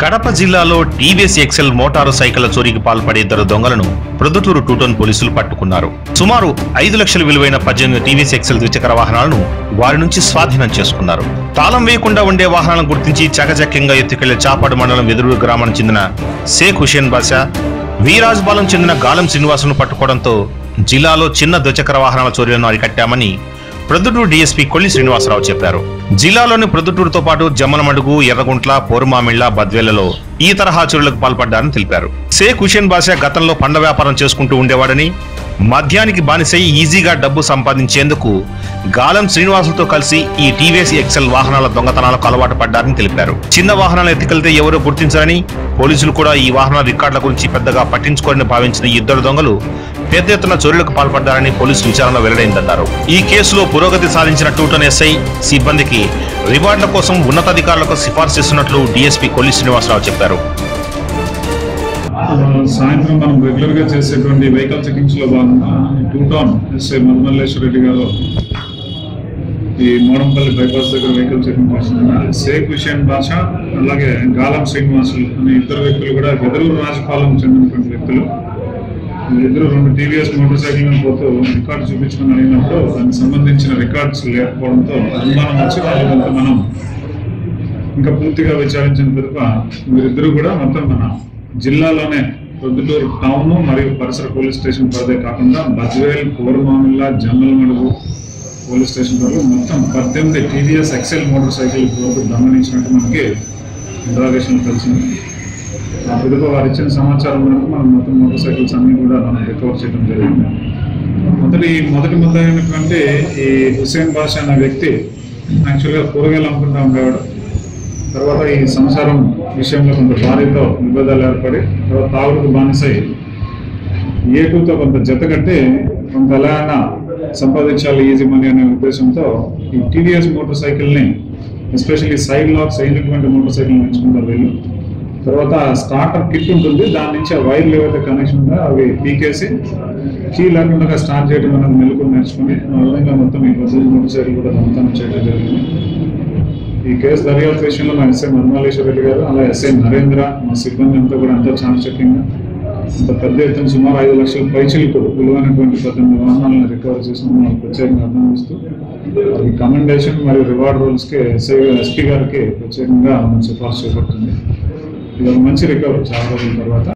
కడప జిల్లాలో TVS XL motor సైకిళ్ల చోరీకి పాల్పడే ఇద్దరు దొంగలను ప్రొద్దుటూరు టూటోన్ పోలీసులు పట్టుకున్నారు సుమారు ఐదు లక్షల విలువైన పద్దెనిమిది టీవీఎస్ ఎక్సెల్ ద్విచక్ర వాహనాలను వారి నుంచి స్వాధీనం చేసుకున్నారు తాళం వేయకుండా ఉండే వాహనాలను గుర్తించి చకచక్యంగా ఎత్తుకెళ్లే చాపాడు మండలం వెదురు గ్రామానికి చెందిన షేక్ హుషేన్ బాషా వీరాజ్ బాలం చెందిన గాలం శ్రీనివాసును పట్టుకోవడంతో జిల్లాలో చిన్న ద్విచక్ర వాహనాల చోరీలను అరికట్టామని ప్రొద్దుటూరు డీఎస్పీ కొల్లి శ్రీనివాసరావు చెప్పారు జిల్లాలోని ప్రొద్దుటూరుతో పాటు జమ్మలమడుగు ఎర్రగుంట్ల పోరుమామిళ్ల బద్వేలలో ఈ తరహా చోరులకు పాల్పడ్డారని తెలిపారు షేక్ హుషేన్ బాషా గతంలో పండ్ల వ్యాపారం చేసుకుంటూ ఉండేవాడని మద్యానికి బానిసై ఈజీగా డబ్బు సంపాదించేందుకు గాలం శ్రీనివాసులతో కలిసి ఈ టీవీఎస్ ఎక్సెల్ వాహనాల దొంగతనాలకు అలవాటు పడ్డారని తెలిపారు చిన్న వాహనాలు ఎత్తుకెళ్తే ఎవరో గుర్తించారని పోలీసులు కూడా ఈ వాహనాల రికార్డుల గురించి పెద్దగా పట్టించుకోరని భావించిన ఈ ఇద్దరు దొంగలు పెద్ద ఎత్తున చోరులకు పాల్పడ్డారని పోలీసులు విచారణలో వెల్లడైందన్నారు ఈ కేసులో పురోగతి సాధించిన టూటన్ ఎస్ఐ సిబ్బందికి రివార్డుల కోసం ఉన్నతాధికారులకు సిఫార్సు చేస్తున్నట్లు డీఎస్పీ కొల్లి శ్రీనివాసరావు చెప్పారు ఆ, సాయంత్రం మనం రెగ్యులర్ గా చేసేటువంటి వెహికల్ చెకింగ్స్ లో భాగంగా two town SI Madhumalleswara Reddy గారు ఈ మోడంపల్లి బైపాస్ దగ్గర వెహికల్ చెకింగ్ చేస్తున్నారు షేక్ హుషేన్ బాషా అలాగే గాలం శ్రీనివాసులు అనే ఇద్దరు వ్యక్తులు కూడా వెదలూరు రాజపాలెం చెందినటువంటి వ్యక్తులు ఇద్దరు రెండు టీవీఎస్ మోటార్ సైకిల్ మీద పోతూ రికార్డు చూపించుకుని అడిగినప్పుడు దానికి సంబంధించిన రికార్డ్స్ లేకపోవడంతో అనుమానం వచ్చి వాళ్ళ కొంత మనం ఇంకా పూర్తిగా విచారించిన పిదప వీరిద్దరూ కూడా మొత్తం మన జిల్లాలోనే ప్రొద్దుటూరు టౌన్ మరియు పరిసర పోలీస్ స్టేషన్ పరిధే కాకుండా బద్వేల్ కోరమామిల్లా జమ్మలమడుగు పోలీస్ స్టేషన్ పరిధి మొత్తం పద్దెనిమిది టీవీఎస్ ఎక్సెల్ మోటార్ సైకిల్ గ్రోత్ గమనించినట్టు మనకి ఇంట్రాగేషన్ తెలిసింది ఆ పిదప వారు ఇచ్చిన సమాచారం మేరకు మనం మొత్తం మోటార్ సైకిల్స్ అన్ని కూడా మనం రికవర్ చేయడం జరిగింది మొదటి మొదటి ముద్దైనటువంటి ఈ హుసేన్ బాషా అనే వ్యక్తి యాక్చువల్గా కూరగాయలు అమ్ముకుంటా ఉండేవాడు తర్వాత ఈ సంసారం విషయంలో కొంత భార్యతో విభేదాలు ఏర్పడి తర్వాత తాగుడుకు బానిసై ఏటుతో కొంత జత కట్టి కొంత ఎలా అయినా సంపాదించాలి ఈజీ మనీ అనే ఉద్దేశంతో ఈ టీవీఎస్ మోటార్ సైకిల్ని ఎస్పెషల్లీ సైడ్ లాక్స్ అయినటువంటి మోటార్ సైకిల్ నేర్చుకుంటారు వీళ్ళు తర్వాత స్టార్టర్ కిట్ ఉంటుంది దాని నుంచి ఆ వైర్లు ఏవైతే కనెక్షన్ ఉందో అవి పీకేసి కీ లేకుండా స్టార్ట్ చేయడం అనేది మెలకు నేర్చుకుని ఆ విధంగా మొత్తం ఈ బస్సు మోటార్ సైకిల్ కూడా దొంగతనం చేయడం జరిగింది ఈ కేసు దర్యాప్తు విషయంలో మా ఎస్ఐ మన్మాలేశ్వర రెడ్డి గారు అలా ఎస్ఐ నరేంద్ర మా సిబ్బంది అంతా కూడా అంతా చాకచక్యంగా ఇంత పెద్ద ఎత్తున సుమారు ఐదు లక్షల పైచిలకు విలువైనటువంటి పద్దెనిమిది వాహనాలను రికవర్ చేసిన మనం ప్రత్యేకంగా అభినందిస్తూ ఈ కమెండేషన్ మరియు రివార్డ్ రూల్స్కి ఎస్ఐ ఎస్పీ గారికి ప్రత్యేకంగా మనం సిఫార్సు చేపడుతుంది ఇది ఒక మంచి రికవరీ చాలా రోజుల తర్వాత